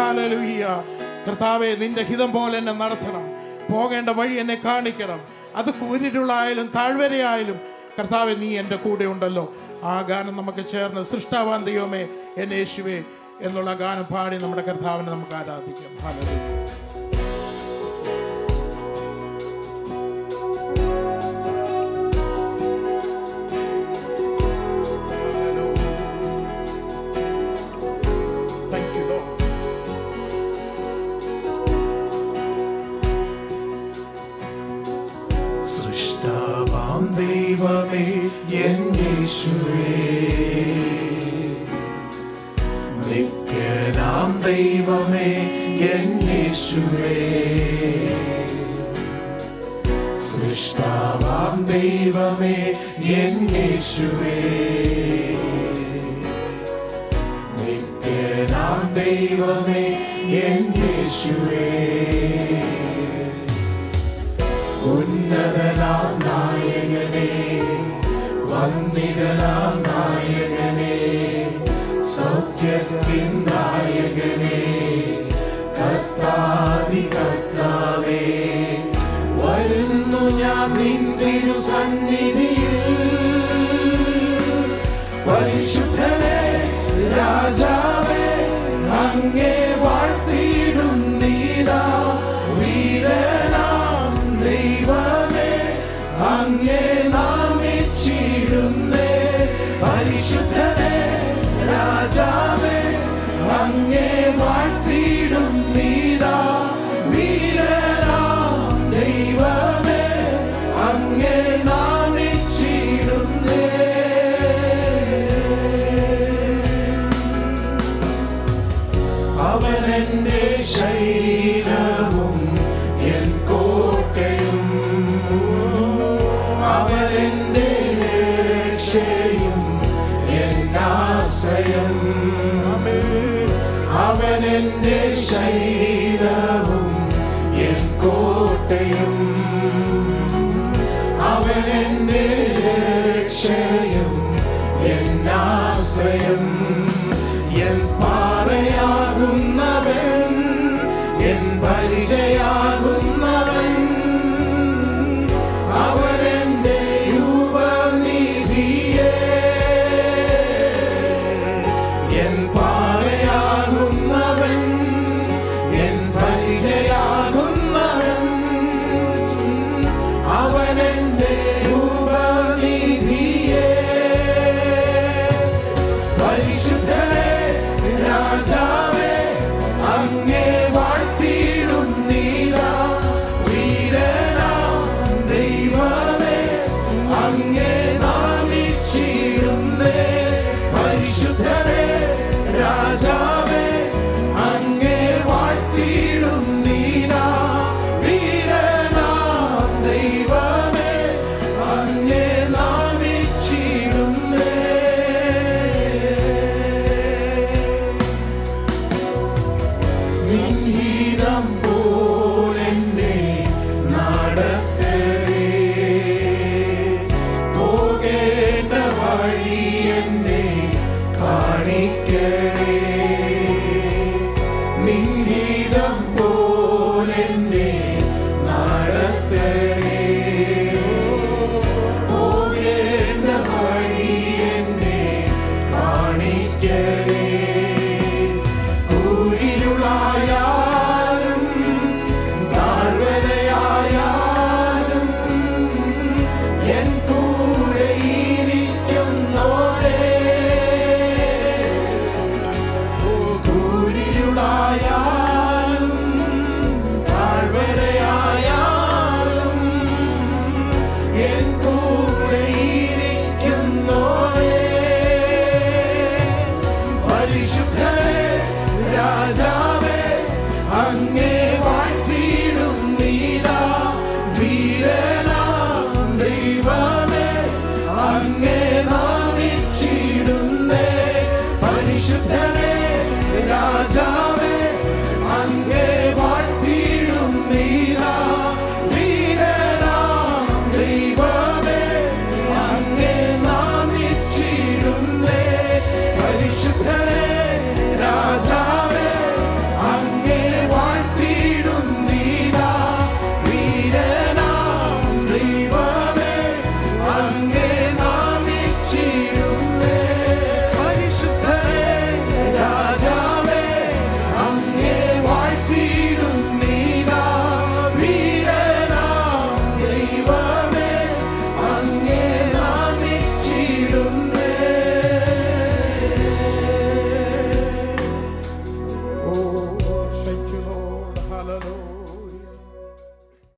ഹാലലുയ്യ കർത്താവെ നിന്റെ ഹിതം പോലെ എന്നെ നടത്തണം പോകേണ്ട വഴി എന്നെ കാണിക്കണം അത് കൂരിരുളായാലും താഴ്വരയായാലും കർത്താവെ നീ എൻ്റെ കൂടെ ഉണ്ടല്ലോ ആ ഗാനം നമുക്ക് ചേർന്ന് സൃഷ്ടാവാൻ ദൈവമേ എന്നെ യേശുവേ എന്നുള്ള ഗാനം പാടി നമ്മുടെ കർത്താവിനെ നമുക്ക് ആരാധിക്കാം ഹാലലുയ്യ Thank you, Lord. സൃഷ്ടാവാം ദൈവമേ എൻ യേശുവേ നിത്യനാം ദൈവമേ എൻ യേശുവേ സൃഷ്ടാവാം ദൈവമേ എൻ യേശുവേ നിത്യനാം ദൈവമേ എൻ യേശുവേ ഉന്നതനാം നായകനെ വന്ദിതനാം നായകനെ സൗഖ്യത്തിൻ നായകനെ കർത്താതി കർത്താവേ വരുന്നു ഞാൻ നിൻ തിരു സന്നിധിയിൽ പരിശുദ്ധനെ രാജാവേ അങ്ങേ വാഴ്ത്തിയിടുന്നീതാ വീരനാം ദൈവമേ അങ്ങേ നാമിച്ചിടുന്നേ പരിശുദ്ധനെ രാജാവേ അങ്ങേ വാഴ്ത്തിയിടുന്നീതാ വീരനാം ദൈവമേ അങ്ങേ നാമിച്ചിടുന്നേ അവനെന്റെ ശൈലവും എൻ കോട്ടയും അവനെന്റെ രക്ഷയും എൻ ആശ്രയം അവനെന്റെ ശൈലവും എൻ കോട്ടയും അവനെന്റെ രക്ഷയും എൻ ആശ്രയം എൻ പാറയാകുന്നവൻ എൻ പരിചയാകുന്നവൻ അവനെന്റെ ഉപനിധിയെ എൻ പാറയാകുന്നവൻ എൻ പരിചയാകുന്നവൻ അവനെന്റെ ഉപനിധിയെ പരിശുദ്ധനെ രാജാവേ അങ്ങേ വാഴ്ത്തിയിടുന്നീല വീരനാം ദൈവമേ അങ്ങേ നാമിച്ചിടുന്നേ പരിശുദ്ധനെ രാജാവേ അങ്ങേ വാഴ്ത്തിയിടുന്നീല വീരനാം ദൈവമേ അങ്ങേ നാമിച്ചിടുന്നേ നിൻഹിതം പോലെന്നെ നടത്തണേ പോകേണ്ട വഴി എന്നെ കാണിക്കണേ നിൻഹിതം പോലെന്നെ നടത്തണേ പോകേണ്ട വഴി എന്നെ കാണിക്കണേ കൂരിരുളായാലും താഴ്വരയായാലും എൻ കൂടെ ഇരിക്കുന്നോരേ ഓ കൂരിരുളായാലും അങ്ങേ